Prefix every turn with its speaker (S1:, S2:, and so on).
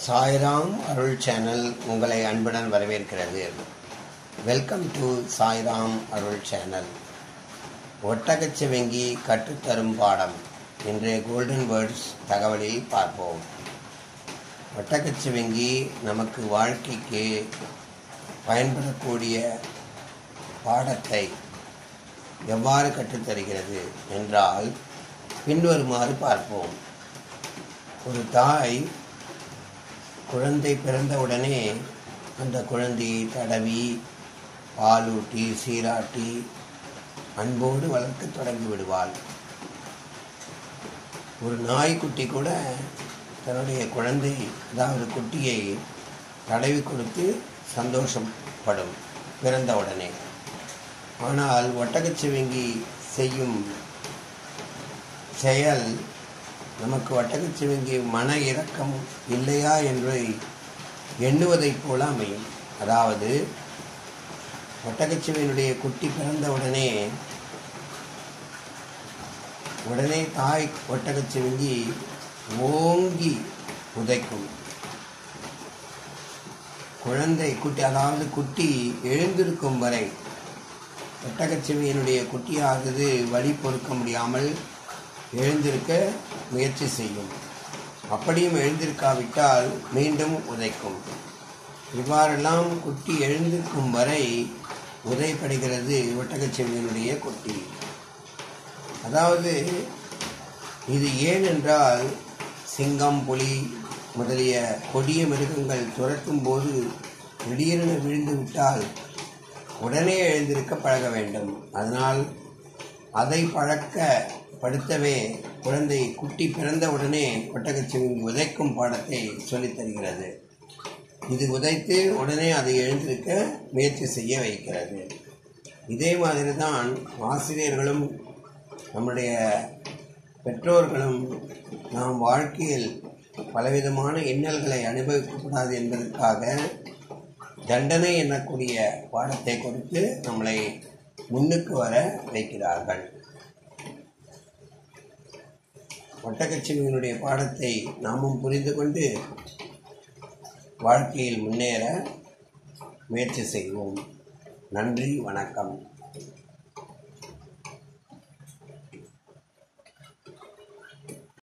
S1: Sairam Arul channel உங்களை அன்புடன் வரவேற்கிறது welcome to Sairam Arul channel ஒட்டகச்சிவங்கி கற்றுத்தரும் பாடம் இன்றைய கோல்டன் வேர்ட்ஸ் தகவலில் பார்ப்போம் ஒட்டகச்சிவங்கி நமக்கு வாழ்க்கைக்கு பயன்படக்கூடிய பாடத்தை எவ்வாறு கற்றுத்தருகிறது என்றால் பின்வருமாறு பார்ப்போம் ஒரு தாய் குழந்தை பிறந்தவுடனே அந்த குழந்தையை தடவி பாலூட்டி சீராட்டி அன்போடு வளர்க்க தொடங்கி விடுவாள் ஒரு நாய்க்குட்டி கூட தன்னுடைய குழந்தை அதாவது குட்டியை தடவி கொடுத்து சந்தோஷப்படும் பிறந்தவுடனே ஆனால் ஒட்டகச்சிவங்கி செய்யும் செயல் நமக்கு ஒட்டகச்சிவங்கி மன இரக்கம் இல்லையா என்று எண்ணுவதைப் போல அமையும் அதாவது ஒட்டகச்சிவனுடைய குட்டி பிறந்தவுடனே உடனே தாய் ஒட்டகச்சிவங்கி ஓங்கி உதைக்கும் குழந்தை குட்டி அதாவது குட்டி எழுந்திருக்கும் வரை ஒட்டகச்சிவியனுடைய குட்டியானது வழி பொறுக்க முடியாமல் எழுந்திருக்க முயற்சி செய்யும் அப்படியும் எழுந்திருக்காவிட்டால் மீண்டும் உதைக்கும் இவ்வாறெல்லாம் குட்டி எழுந்திருக்கும் வரை உதைப்படுகிறது ஒட்டகச்சிவியனுடைய குட்டி அதாவது இது ஏனென்றால் சிங்கம் புலி முதலிய கொடிய மிருகங்கள் துரத்தும் போது திடீரென விழுந்து விட்டால் உடனே எழுந்திருக்க பழக வேண்டும் அதனால் அதை பழக்கப்படுத்தவே குழந்தை குட்டி பிறந்த உடனே ஒட்டகச்சிவிங்கி உதைக்கும் பாடத்தை சொல்லித் தருகிறது இது உதைத்து உடனே அதை எழுந்திருக்க முயற்சி செய்ய வைக்கிறது இதே மாதிரி தான் ஆசிரியர்களும் நம்முடைய பெற்றோர்களும் நாம் வாழ்க்கையில் பலவிதமான இன்னல்களை அனுபவிக்கக்கூடாது என்பதற்காக தண்டனை எண்ணக்கூடிய பாடத்தை கொடுத்து நம்மளை முன்னுக்கு வர வைக்கிறார்கள் ஒட்டகச்சிவியினுடைய பாடத்தை நாமும் புரிந்து கொண்டு வாழ்க்கையில் முன்னேற முயற்சி செய்வோம் நன்றி வணக்கம்